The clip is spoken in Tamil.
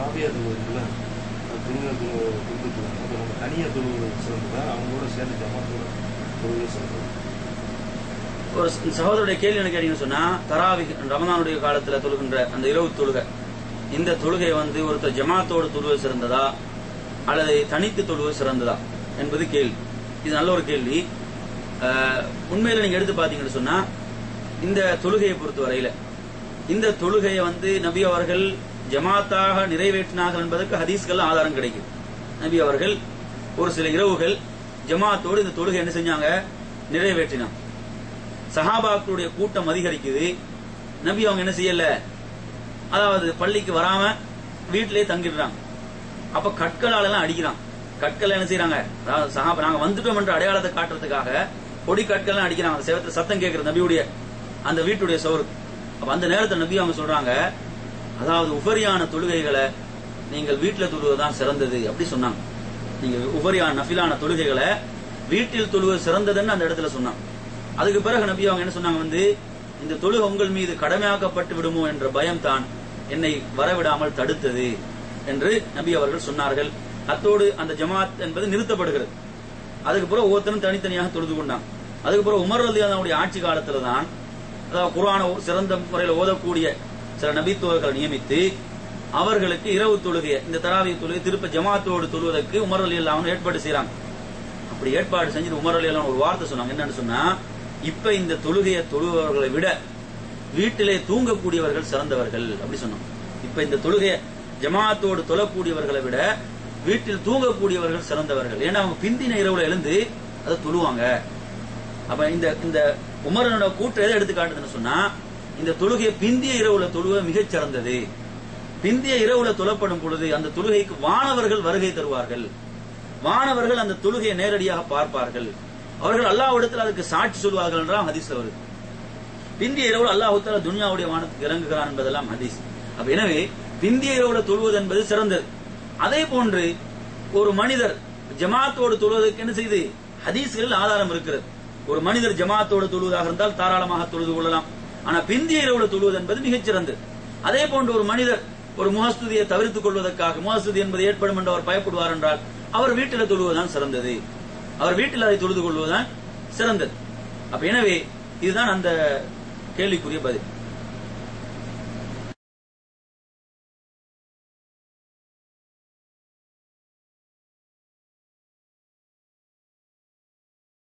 தராவியா தொழுவுல துணியா துருந்துக்கலாம் அப்போ நம்ம தனியா தொழுவது சிறந்ததா அவங்களோட சேர்ந்து ஜமாத்தோட தொழுவது சிறந்தது ஒரு ச- சகோதரருடைய கேள்வி என்ன கேட்டீங்கன்னு சொன்னா தராவி ரமதானுடைய காலத்துல தொழுகின்ற அந்த இரவு தொழுகை இந்த தொழுகை வந்து ஒருத்தர் ஜமாத்தோடு தொழுவது சிறந்ததா அல்லது தனித்து தொழுவது சிறந்ததா என்பது கேள்வி இது நல்ல ஒரு கேள்வி அஹ், உண்மையில நீங்க எடுத்து பாத்தீங்கன்னு சொன்னா இந்த தொழுகையை பொறுத்த வரையில இந்த தொழுகையை வந்து நபி அவர்கள் ஜமாத்தாக நிறைவேற்றினார்கள் என்பதற்கு ஹதீஸ்கள் ஆதாரம் கிடைக்கும் நபி அவர்கள் ஒரு சில இரவுகள் ஜமாத்தோடு இந்த தொழுகை என்ன செஞ்சாங்க நிறைவேற்றினாங்க சஹாபாக்களுடைய கூட்டம் அதிகரிக்குது நபி அவங்க என்ன செய்யல அதாவது பள்ளிக்கு வராம வீட்டிலேயே தங்கிடுறாங்க அப்ப கற்களால எல்லாம் அடிக்கிறான் கற்கள் என்ன செய்யறாங்க அதாவது சஹாபா நாங்க வந்துட்டோம் என்ற அடையாளத்தை காட்டுறதுக்காக பொடி கற்கள் எல்லாம் அடிக்கிறாங்க அந்த செவத்துல சத்தம் கேட்கிற நபியுடைய அந்த வீட்டுடைய சோறு அப்ப அந்த நேரத்துல நபி அவங்க சொல்றாங்க அதாவது உபரியான தொழுகைகளை நீங்கள் வீட்டுல தொழுவதுதான் சிறந்தது அப்படி சொன்னாங்க நீங்க உபரியான நஃபிலான தொழுகைகளை வீட்டில் தொழுவது சிறந்ததுன்னு அந்த இடத்துல சொன்னாங்க அதுக்கு பிறகு நபி அவங்க என்ன சொன்னாங்க வந்து இந்த தொழுகை உங்கள் மீது கடமையாக்கப்பட்டு விடுமோ என்ற பயம் தான் என்னை வரவிடாமல் தடுத்தது என்று நபி அவர்கள் சொன்னார்கள் அத்தோடு அந்த ஜமாத் என்பது நிறுத்தப்படுகிறது அதுக்கு பிறகு ஒவ்வொருத்தரும் தனித்தனியாக தொழுது கொண்டாங்க அதுக்கு பிறகு உமர் ரலியல்லாஹுடைய ஆட்சி காலத்துல தான் அதாவது குர்ஆனை சிறந்த முறையில் ஓதக்கூடிய சில நபித்துவர்களை நியமித்து அவர்களுக்கு இரவு தொழுகை இந்த தராவி தொழுகை திருப்ப ஜமாத்தோடு தொழுவதற்கு உமர் அலி அல்லாஹ் ஏற்பாடு செய்றாங்க அப்படி ஏற்பாடு செஞ்சுட்டு உமர் அலி அல்லாஹ் ஒரு வார்த்தை சொன்னாங்க என்னன்னு சொன்னா இப்ப இந்த தொழுகையை தொழுபவர்களை விட வீட்டிலே தூங்கக்கூடியவர்கள் சிறந்தவர்கள் அப்படி சொன்னாங்க இப்ப இந்த தொழுகையை ஜமாத்தோடு தொழக்கூடியவர்களை விட வீட்டில் தூங்கக்கூடியவர்கள் சிறந்தவர்கள் ஏன்னா அவங்க பிந்தின இரவுல எழுந்து அதை தொழுவாங்க அப்ப இந்த இந்த உமரனோட கூற்று எதை எடுத்து காட்டுதுன்னு சொன்னா இந்த தொழுகையை பிந்திய இரவுல தொழுவ மிகச் சிறந்தது பிந்திய இரவுல தொழப்படும் பொழுது அந்த தொழுகைக்கு வானவர்கள் வருகை தருவார்கள் வானவர்கள் அந்த தொழுகையை நேரடியாக பார்ப்பார்கள் அவர்கள் அல்லாஹ்விடத்தில் அதுக்கு சாட்சி சொல்வார்கள் என்றால் ஹதீஸ்ல வருது பிந்திய இரவுல அல்லாஹ் தாலா துனியாவுடைய வானத்துக்கு இறங்குகிறான் என்பதெல்லாம் ஹதீஸ் அப்ப எனவே பிந்திய இரவுல தொழுவது என்பது சிறந்தது அதே போன்று ஒரு மனிதர் ஜமாத்தோடு தொழுவதற்கு என்ன செய்து ஹதீஸ்களில் ஆதாரம் இருக்கிறது ஒரு மனிதர் ஜமாத்தோடு தொழுவதாக இருந்தால் தாராளமாக தொழுது கொள்ளலாம் ஆனா பிந்திய இரவுல தொழுவது என்பது மிகச் சிறந்தது அதே போன்று ஒரு மனிதர் ஒரு முகஸ்துதியை தவிர்த்துக் கொள்வதற்காக முகஸ்துதி என்பது ஏற்படும் என்று அவர் பயப்படுவார் என்றால் அவர் வீட்டில் தொழுவதுதான் சிறந்தது அவர் வீட்டில் அதை தொழுது கொள்வதுதான் சிறந்தது அப்ப எனவே இதுதான் அந்த கேள்விக்குரிய பதில்